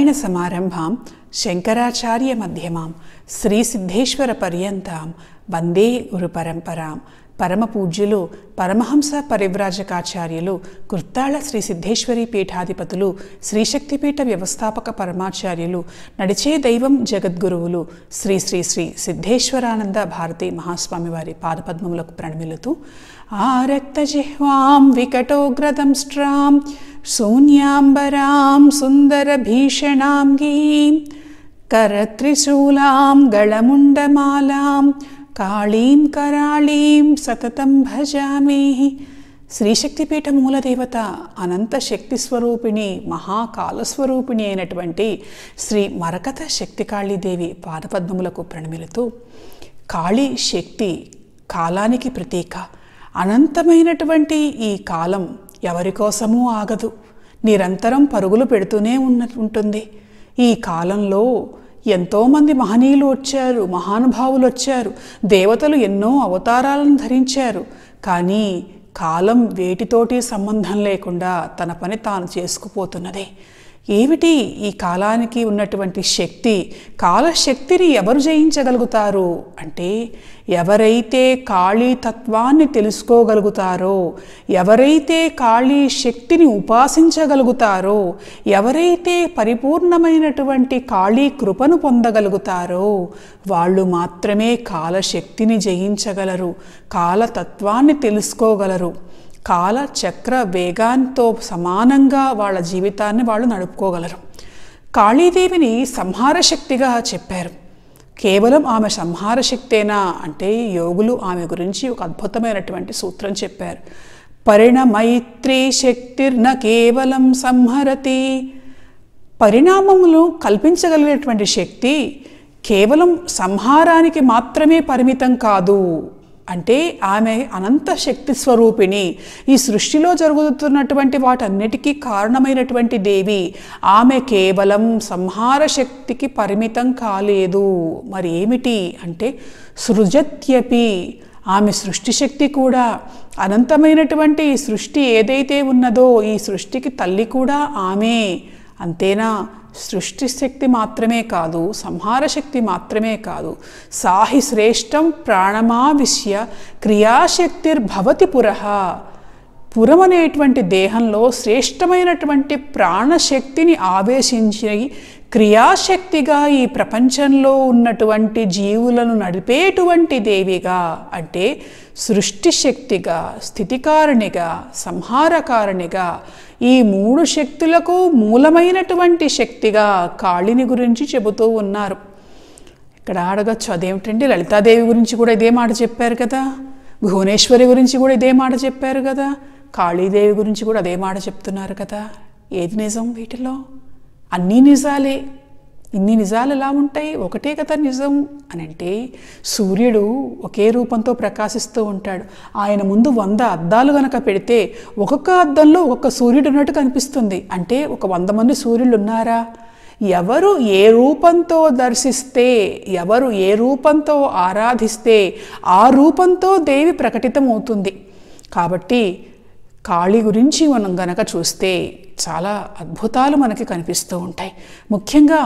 నారాయణసమారంభాం శంకరాచార్యమధ్యమాం శ్రీసిద్ధేశ్వర పర్యంతాం వందే గురు పరంపరాం పరమ పూజ్యులు పరమహంస పరివ్రాజకాచార్యులు కుర్తాళ శ్రీ సిద్ధేశ్వరి పీఠాధిపతులు శ్రీశక్తిపీఠ వ్యవస్థాపక పరమాచార్యులు నడిచే దైవం జగద్గురువులు శ్రీ శ్రీ శ్రీ సిద్ధేశ్వరానంద భారతి మహాస్వామి వారి పాదపద్మములకు ప్రణమిలుతూ ఆరక్తజిహ్వాం వికటోగ్రదంష్ట్రాం శూన్యాంబరాం సుందరభీషణాంగీం కరత్రిశూలాం గళముండమాలాం కాళీం కరాళీం సతతం భజామి శ్రీశక్తిపీఠ మూలదేవత అనంత శక్తి స్వరూపిణి మహాకాలస్వరూపిణి అయినటువంటి శ్రీ మరకత శక్తి కాళీదేవి పాదపద్మములకు ప్రణమిలుతూ కాళీ శక్తి కాలానికి ప్రతీక అనంతమైనటువంటి ఈ కాలం ఎవరి కోసమూ ఆగదు నిరంతరం పరుగులు పెడుతూనే ఉన్న ఉంటుంది ఈ కాలంలో ఎంతోమంది మహనీయులు వచ్చారు మహానుభావులు వచ్చారు దేవతలు ఎన్నో అవతారాలను ధరించారు కానీ కాలం వేటితోటి సంబంధం లేకుండా తన పని తాను చేసుకుపోతున్నదే ఏమిటి ఈ కాలానికి ఉన్నటువంటి శక్తి కాలశక్తిని ఎవరు జయించగలుగుతారు అంటే ఎవరైతే కాళీ తత్వాన్ని తెలుసుకోగలుగుతారో ఎవరైతే కాళీ శక్తిని ఉపాసించగలుగుతారో ఎవరైతే పరిపూర్ణమైనటువంటి కాళీ కృపను పొందగలుగుతారో వాళ్ళు మాత్రమే కాలశక్తిని జయించగలరు కాలతత్వాన్ని తెలుసుకోగలరు కాల చక్ర వేగాంతో సమానంగా వాళ్ళ జీవితాన్ని వాళ్ళు నడుపుకోగలరు కాళీదేవిని సంహార శక్తిగా చెప్పారు కేవలం ఆమె సంహార శక్తేనా అంటే యోగులు ఆమె గురించి ఒక అద్భుతమైనటువంటి సూత్రం చెప్పారు పరిణమైత్రీ శక్తిర్న కేవలం సంహరతి పరిణామములు కల్పించగలిగినటువంటి శక్తి కేవలం సంహారానికి మాత్రమే పరిమితం కాదు అంటే ఆమె అనంత శక్తి స్వరూపిణి ఈ సృష్టిలో జరుగుతున్నటువంటి వాటన్నిటికీ కారణమైనటువంటి దేవి ఆమె కేవలం సంహార శక్తికి పరిమితం కాలేదు మరి ఏమిటి అంటే సృజత్యపి ఆమె సృష్టి శక్తి కూడా అనంతమైనటువంటి ఈ సృష్టి ఏదైతే ఉన్నదో ఈ సృష్టికి తల్లి కూడా ఆమె అంతేనా సృష్టి శక్తి మాత్రమే కాదు సంహార శక్తి మాత్రమే కాదు సాహి శ్రేష్టం ప్రాణమావిశ్య క్రియాశక్తిర్భవతి పురః పురం అనేటువంటి దేహంలో శ్రేష్టమైనటువంటి ప్రాణశక్తిని ఆవేశించి క్రియాశక్తిగా ఈ ప్రపంచంలో ఉన్నటువంటి జీవులను నడిపేటువంటి దేవిగా అంటే సృష్టి శక్తిగా స్థితికారిణిగా సంహారకారిణిగా ఈ మూడు శక్తులకు మూలమైనటువంటి శక్తిగా కాళిని గురించి చెబుతూ ఉన్నారు ఇక్కడ అడగచ్చు అదేమిటండి లలితాదేవి గురించి కూడా ఇదే మాట చెప్పారు కదా భువనేశ్వరి గురించి కూడా ఇదే మాట చెప్పారు కదా కాళీదేవి గురించి కూడా అదే మాట చెప్తున్నారు కదా ఏది నిజం వీటిలో అన్నీ నిజాలే ఇన్ని నిజాలు ఎలా ఉంటాయి ఒకటే కదా నిజం అని అంటే సూర్యుడు ఒకే రూపంతో ప్రకాశిస్తూ ఉంటాడు ఆయన ముందు వంద అద్దాలు గనక పెడితే ఒక్కొక్క అద్దంలో ఒక్కొక్క సూర్యుడు ఉన్నట్టు కనిపిస్తుంది అంటే ఒక వంద మంది సూర్యులు ఉన్నారా ఎవరు ఏ రూపంతో దర్శిస్తే ఎవరు ఏ రూపంతో ఆరాధిస్తే ఆ రూపంతో దేవి ప్రకటితం అవుతుంది కాబట్టి కాళీ గురించి మనం గనక చూస్తే చాలా అద్భుతాలు మనకి కనిపిస్తూ ఉంటాయి ముఖ్యంగా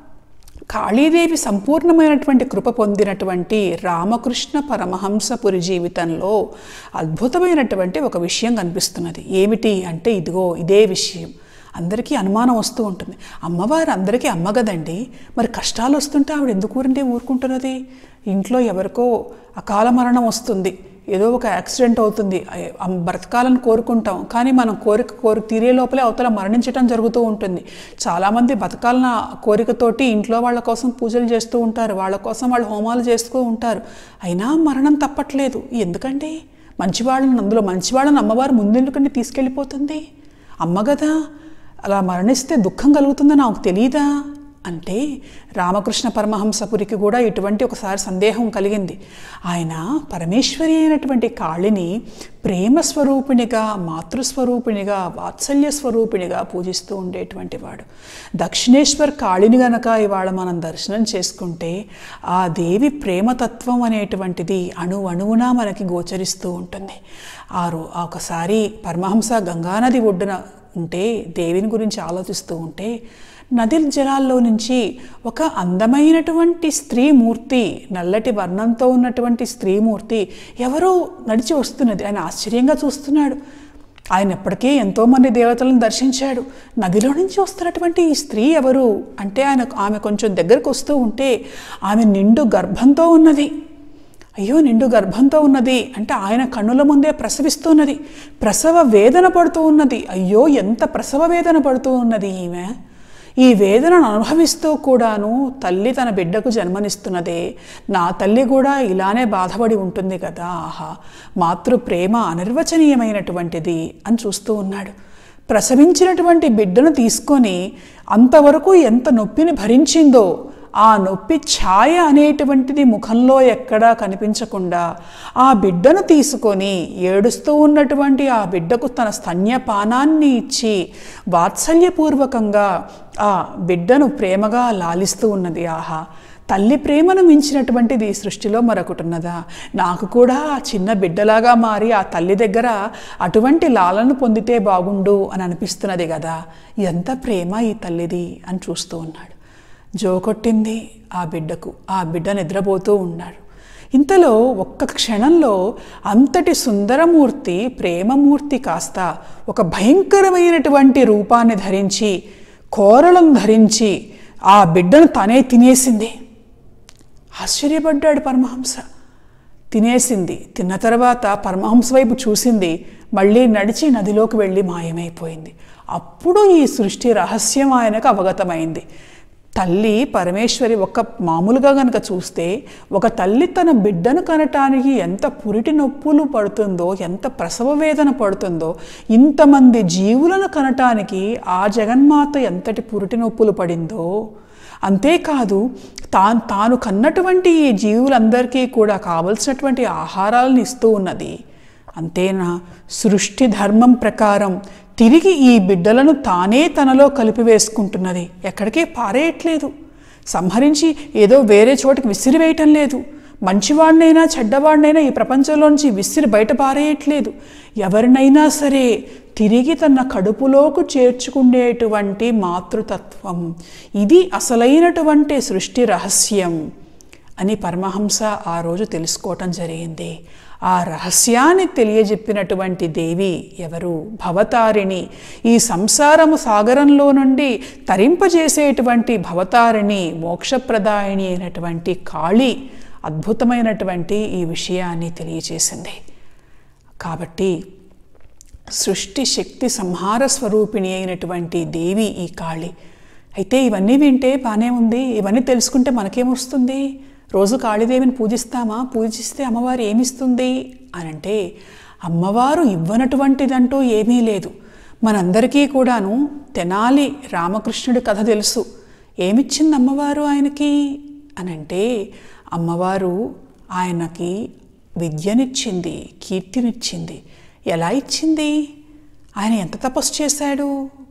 కాళీదేవి సంపూర్ణమైనటువంటి కృప పొందినటువంటి రామకృష్ణ పరమహంసపురి జీవితంలో అద్భుతమైనటువంటి ఒక విషయం కనిపిస్తున్నది ఏమిటి అంటే ఇదిగో ఇదే విషయం అందరికీ అనుమానం వస్తూ ఉంటుంది అమ్మవారు అందరికీ అమ్మ కదండి మరి కష్టాలు వస్తుంటే ఆవిడ ఎందుకు ఊరంటే ఊరుకుంటున్నది ఇంట్లో ఎవరికో అకాల మరణం వస్తుంది ఏదో ఒక యాక్సిడెంట్ అవుతుంది బ్రతకాలని కోరుకుంటాం కానీ మనం కోరిక కోరిక తీరే లోపలే అవతల మరణించడం జరుగుతూ ఉంటుంది చాలామంది బతకాలన్న కోరికతోటి ఇంట్లో వాళ్ళ కోసం పూజలు చేస్తూ ఉంటారు వాళ్ళ కోసం వాళ్ళు హోమాలు చేస్తూ ఉంటారు అయినా మరణం తప్పట్లేదు ఎందుకండి మంచివాళ్ళని అందులో మంచివాళ్ళని అమ్మవారు ముందెందుకండి తీసుకెళ్ళిపోతుంది అమ్మ కదా అలా మరణిస్తే దుఃఖం కలుగుతుందని నాకు తెలియదా అంటే రామకృష్ణ పరమహంసపురికి కూడా ఇటువంటి ఒకసారి సందేహం కలిగింది ఆయన పరమేశ్వరి అయినటువంటి కాళిని ప్రేమ స్వరూపిణిగా మాతృస్వరూపిణిగా వాత్సల్య స్వరూపిణిగా పూజిస్తూ ఉండేటువంటి వాడు దక్షిణేశ్వర్ కాళిని గనక ఇవాళ మనం దర్శనం చేసుకుంటే ఆ దేవి ప్రేమతత్వం అనేటువంటిది అణు అణువునా మనకి గోచరిస్తూ ఉంటుంది ఆ రో ఒకసారి పరమహంస గంగానది ఒడ్డున ఉంటే దేవిని గురించి ఆలోచిస్తూ ఉంటే నది జలాల్లో నుంచి ఒక అందమైనటువంటి స్త్రీమూర్తి నల్లటి వర్ణంతో ఉన్నటువంటి స్త్రీమూర్తి ఎవరో నడిచి వస్తున్నది ఆయన ఆశ్చర్యంగా చూస్తున్నాడు ఆయన ఎప్పటికే ఎంతోమంది దేవతలను దర్శించాడు నదిలో నుంచి వస్తున్నటువంటి ఈ స్త్రీ ఎవరు అంటే ఆయన ఆమె కొంచెం దగ్గరకు వస్తూ ఉంటే ఆమె నిండు గర్భంతో ఉన్నది అయ్యో నిండు గర్భంతో ఉన్నది అంటే ఆయన కన్నుల ముందే ప్రసవిస్తున్నది ప్రసవ వేదన పడుతూ ఉన్నది అయ్యో ఎంత ప్రసవ వేదన పడుతూ ఉన్నది ఈమె ఈ వేదనను అనుభవిస్తూ కూడాను తల్లి తన బిడ్డకు జన్మనిస్తున్నదే నా తల్లి కూడా ఇలానే బాధపడి ఉంటుంది కదా ఆహా మాతృ ప్రేమ అనిర్వచనీయమైనటువంటిది అని చూస్తూ ఉన్నాడు ప్రసవించినటువంటి బిడ్డను తీసుకొని అంతవరకు ఎంత నొప్పిని భరించిందో ఆ నొప్పి ఛాయ అనేటువంటిది ముఖంలో ఎక్కడా కనిపించకుండా ఆ బిడ్డను తీసుకొని ఏడుస్తూ ఉన్నటువంటి ఆ బిడ్డకు తన స్తన్యపానాన్ని ఇచ్చి వాత్సల్యపూర్వకంగా ఆ బిడ్డను ప్రేమగా లాలిస్తూ ఉన్నది ఆహా తల్లి ప్రేమను మించినటువంటిది ఈ సృష్టిలో మరొకటి ఉన్నదా నాకు కూడా ఆ చిన్న బిడ్డలాగా మారి ఆ తల్లి దగ్గర అటువంటి లాలను పొందితే బాగుండు అని అనిపిస్తున్నది కదా ఎంత ప్రేమ ఈ తల్లిది అని చూస్తూ ఉన్నాడు జోకొట్టింది ఆ బిడ్డకు ఆ బిడ్డ నిద్రపోతూ ఉన్నాడు ఇంతలో ఒక్క క్షణంలో అంతటి సుందరమూర్తి ప్రేమమూర్తి కాస్త ఒక భయంకరమైనటువంటి రూపాన్ని ధరించి కోరలను ధరించి ఆ బిడ్డను తనే తినేసింది ఆశ్చర్యపడ్డాడు పరమహంస తినేసింది తిన్న తర్వాత పరమహంస వైపు చూసింది మళ్ళీ నడిచి నదిలోకి వెళ్ళి మాయమైపోయింది అప్పుడు ఈ సృష్టి రహస్యం ఆయనకు అవగతమైంది తల్లి పరమేశ్వరి ఒక మామూలుగా గనక చూస్తే ఒక తల్లి తన బిడ్డను కనటానికి ఎంత పురిటి నొప్పులు పడుతుందో ఎంత ప్రసవ వేదన పడుతుందో ఇంతమంది జీవులను కనటానికి ఆ జగన్మాత ఎంతటి పురిటి నొప్పులు పడిందో అంతేకాదు తాను తాను కన్నటువంటి ఈ జీవులందరికీ కూడా కావలసినటువంటి ఆహారాలను ఇస్తూ ఉన్నది అంతేనా సృష్టి ధర్మం ప్రకారం తిరిగి ఈ బిడ్డలను తానే తనలో కలిపివేసుకుంటున్నది ఎక్కడికే పారేయట్లేదు సంహరించి ఏదో వేరే చోటికి విసిరివేయటం లేదు మంచివాడినైనా చెడ్డవాడినైనా ఈ ప్రపంచంలోంచి విసిరి బయట పారేయట్లేదు ఎవరినైనా సరే తిరిగి తన కడుపులోకి చేర్చుకునేటువంటి మాతృతత్వం ఇది అసలైనటువంటి సృష్టి రహస్యం అని పరమహంస ఆ రోజు తెలుసుకోవటం జరిగింది ఆ రహస్యాన్ని తెలియజెప్పినటువంటి దేవి ఎవరు భవతారిణి ఈ సంసారము సాగరంలో నుండి తరింపజేసేటువంటి భవతారిణి మోక్షప్రదాయిని అయినటువంటి కాళి అద్భుతమైనటువంటి ఈ విషయాన్ని తెలియజేసింది కాబట్టి సృష్టి శక్తి సంహార స్వరూపిణి అయినటువంటి దేవి ఈ కాళి అయితే ఇవన్నీ వింటే బాగానే ఉంది ఇవన్నీ తెలుసుకుంటే మనకేమొస్తుంది రోజు కాళీదేవిని పూజిస్తామా పూజిస్తే అమ్మవారు ఏమిస్తుంది అని అంటే అమ్మవారు ఇవ్వనటువంటిదంటూ ఏమీ లేదు మనందరికీ కూడాను తెనాలి రామకృష్ణుడి కథ తెలుసు ఏమిచ్చింది అమ్మవారు ఆయనకి అని అంటే అమ్మవారు ఆయనకి విద్యనిచ్చింది కీర్తినిచ్చింది ఎలా ఇచ్చింది ఆయన ఎంత తపస్సు చేశాడు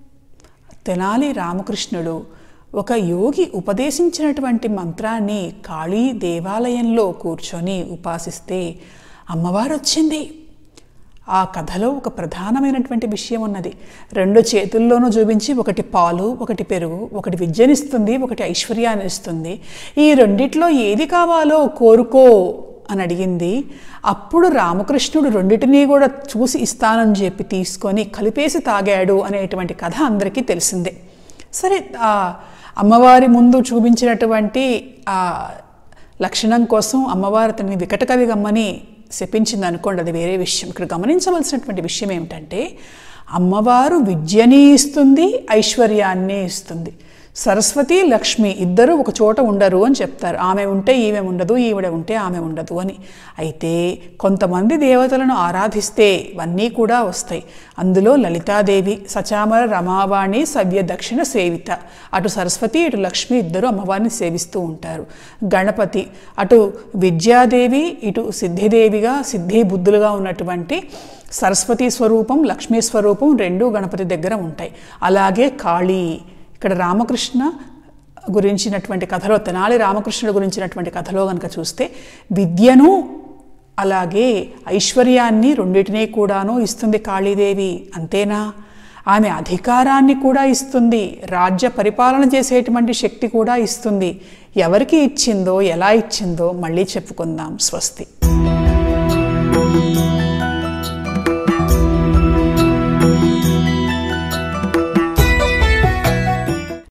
తెనాలి రామకృష్ణుడు ఒక యోగి ఉపదేశించినటువంటి మంత్రాన్ని కాళీ దేవాలయంలో కూర్చొని ఉపాసిస్తే అమ్మవారు వచ్చింది ఆ కథలో ఒక ప్రధానమైనటువంటి విషయం ఉన్నది రెండు చేతుల్లోనూ చూపించి ఒకటి పాలు ఒకటి పెరుగు ఒకటి విద్యనిస్తుంది ఒకటి ఐశ్వర్యాన్ని ఇస్తుంది ఈ రెండిట్లో ఏది కావాలో కోరుకో అని అడిగింది అప్పుడు రామకృష్ణుడు రెండిటినీ కూడా చూసి ఇస్తానని చెప్పి తీసుకొని కలిపేసి తాగాడు అనేటువంటి కథ అందరికీ తెలిసిందే సరే ఆ అమ్మవారి ముందు చూపించినటువంటి ఆ లక్షణం కోసం అమ్మవారు అతని వికటకవి గమ్మని శపించింది అనుకోండి అది వేరే విషయం ఇక్కడ గమనించవలసినటువంటి విషయం ఏమిటంటే అమ్మవారు విద్యని ఇస్తుంది ఐశ్వర్యాన్ని ఇస్తుంది సరస్వతి లక్ష్మి ఇద్దరు ఒక చోట ఉండరు అని చెప్తారు ఆమె ఉంటే ఈమె ఉండదు ఈవిడ ఉంటే ఆమె ఉండదు అని అయితే కొంతమంది దేవతలను ఆరాధిస్తే ఇవన్నీ కూడా వస్తాయి అందులో లలితాదేవి సచామర రమావాణి సవ్య దక్షిణ సేవిత అటు సరస్వతి ఇటు లక్ష్మి ఇద్దరు అమ్మవారిని సేవిస్తూ ఉంటారు గణపతి అటు విద్యాదేవి ఇటు సిద్ధిదేవిగా సిద్ధి బుద్ధులుగా ఉన్నటువంటి సరస్వతి స్వరూపం లక్ష్మీ స్వరూపం రెండు గణపతి దగ్గర ఉంటాయి అలాగే కాళీ ఇక్కడ రామకృష్ణ గురించినటువంటి కథలో తెనాలి రామకృష్ణుడు గురించినటువంటి కథలో కనుక చూస్తే విద్యను అలాగే ఐశ్వర్యాన్ని రెండింటినీ కూడాను ఇస్తుంది కాళీదేవి అంతేనా ఆమె అధికారాన్ని కూడా ఇస్తుంది రాజ్య పరిపాలన చేసేటువంటి శక్తి కూడా ఇస్తుంది ఎవరికి ఇచ్చిందో ఎలా ఇచ్చిందో మళ్ళీ చెప్పుకుందాం స్వస్తి